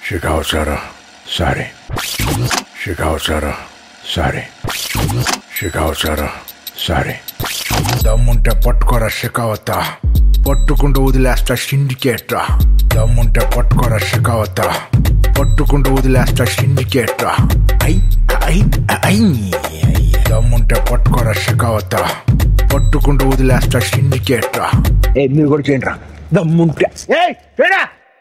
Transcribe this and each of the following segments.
షికావత్ సారా సారీ షికావత్ సారా సారీ షికావత్ సారా సారీ దమ్ముంటే పట్టుకోరా షికావత పట్టుకుంటూ వదిలేస్తా సిండికేట్రా దమ్ముంటే పట్టుకోరా షికావత పట్టుకుంటూ వదిలేస్తా సిండికేట్రా ఐ ఐ ఐ దమ్ముంటే పట్టుకోరా షికావత పట్టుకుంటూ వదిలేస్తా సిండికేట్రా ఏ మీరు కూడా చేయండి రా దమ్ముంటే ఏయ్ చేయరా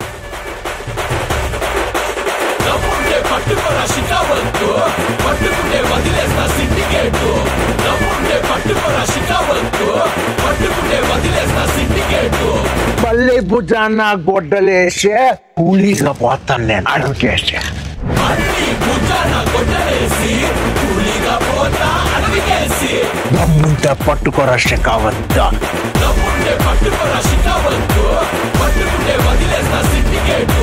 నమ్ముంటే పట్టుకోరా షికావత్తు పట్టుకుంటే వదిలేస్తా సిండికేటు నమ్ముంటే పట్టుకోరా షికావత్తు పట్టుకుంటే వదిలేస్తా సిండికేటు పల్లె భుజాన గొడ్డలేసే కూలీగా పోతాను నేను అడుగుకేసే అన్ని భుజాన కొట్టలేసి కూలీగా పోతా అడవికేసి దమ్ముంటే పట్టుకోరా షికావద్దా నమ్ముంటే పట్టుకోరా షికావత్తు పట్టుకుంటే వదిలేస్తా సిండికేటు